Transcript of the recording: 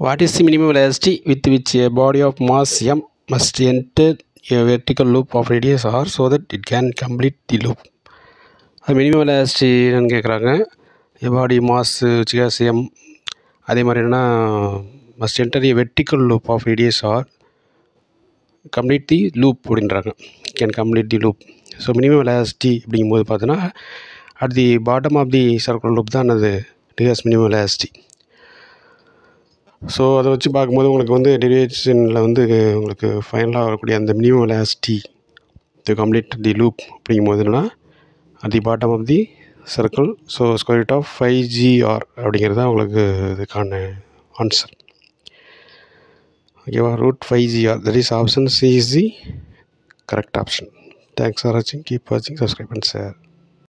What is the minimum velocity with which a body of mass m must enter a vertical loop of radius r so that it can complete the loop? அது minimum velocity என்னன்னு கேட்குறாங்க body mass வச்சுக்க same அதே மாதிரி என்னென்னா must enter a vertical loop of radius R complete the loop அப்படின்றாங்க can complete the loop so minimum velocity அப்படிங்கும்போது பார்த்தோன்னா at the bottom of the circular loop தான் அது டிஎஸ் மினிமம் வெலாசிட்டி ஸோ அதை வச்சு பார்க்கும்போது உங்களுக்கு வந்து டெரிவேஷனில் வந்து உங்களுக்கு ஃபைனலாக வரக்கூடிய அந்த minimum velocity to complete the loop அப்படிங்கும்போது என்னென்னா at the bottom of the circle so square root of five GR அப்படிங்கிறது தான் உங்களுக்கு இதுக்கான ஆன்சர் ஓகேவா root five GR that is option C is the correct option thanks for வாட்சிங் keep வாட்சிங் subscribe and share